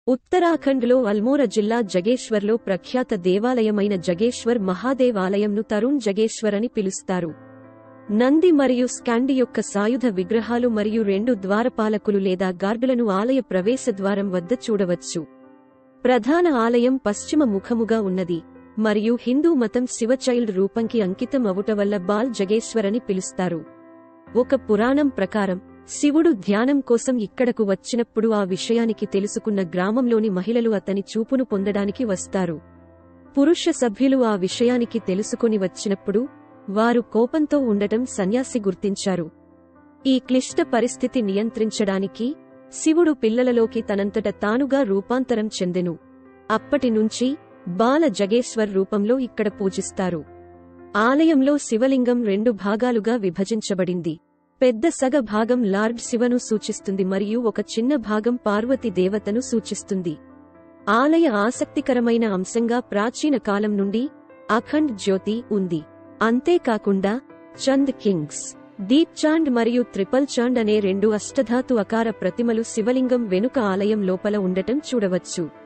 ఉత్తరాఖండ్లో అల్మోరా జిల్లా జగేశ్వర్లో ప్రఖ్యాత దేవాలయమైన జగేశ్వర్ మహాదేవ్ ఆలయంను తరుణ్ జగేశ్వర్ అని పిలుస్తారు నంది మరియు స్కాండి యొక్క సాయుధ విగ్రహాలు మరియు రెండు ద్వారపాలకులు లేదా గార్డులను ఆలయ ప్రవేశ ద్వారం వద్ద చూడవచ్చు ప్రధాన ఆలయం పశ్చిమ ముఖముగా ఉన్నది మరియు హిందూ మతం శివ చైల్డ్ రూపంకి అంకితం అవుట వల్ల బాల్ జగేశ్వర్ అని పిలుస్తారు ఒక పురాణం ప్రకారం శివుడు ధ్యానం కోసం ఇక్కడకు వచ్చినప్పుడు ఆ విషయానికి తెలుసుకున్న గ్రామంలోని మహిళలు అతని చూపును పొందడానికి వస్తారు పురుష సభ్యులు ఆ విషయానికి తెలుసుకొని వచ్చినప్పుడు వారు కోపంతో ఉండటం సన్యాసి గుర్తించారు ఈ క్లిష్ట పరిస్థితి నియంత్రించడానికి శివుడు పిల్లలలోకి తనంతట తానుగా రూపాంతరం చెందెను అప్పటినుంచి బాల జగేశ్వర్ రూపంలో ఇక్కడ పూజిస్తారు ఆలయంలో శివలింగం రెండు భాగాలుగా విభజించబడింది పెద్ద సగ భాగం లార్డ్ శివను సూచిస్తుంది మరియు ఒక చిన్న భాగం పార్వతి దేవతను సూచిస్తుంది ఆలయ ఆసక్తికరమైన అంశంగా ప్రాచీన కాలం నుండి అఖండ్ జ్యోతి ఉంది అంతేకాకుండా చంద్ కింగ్స్ దీప్ చాండ్ మరియు త్రిపల్ చాండ్ అనే రెండు అష్టధాతు అకార ప్రతిమలు శివలింగం వెనుక ఆలయం లోపల ఉండటం చూడవచ్చు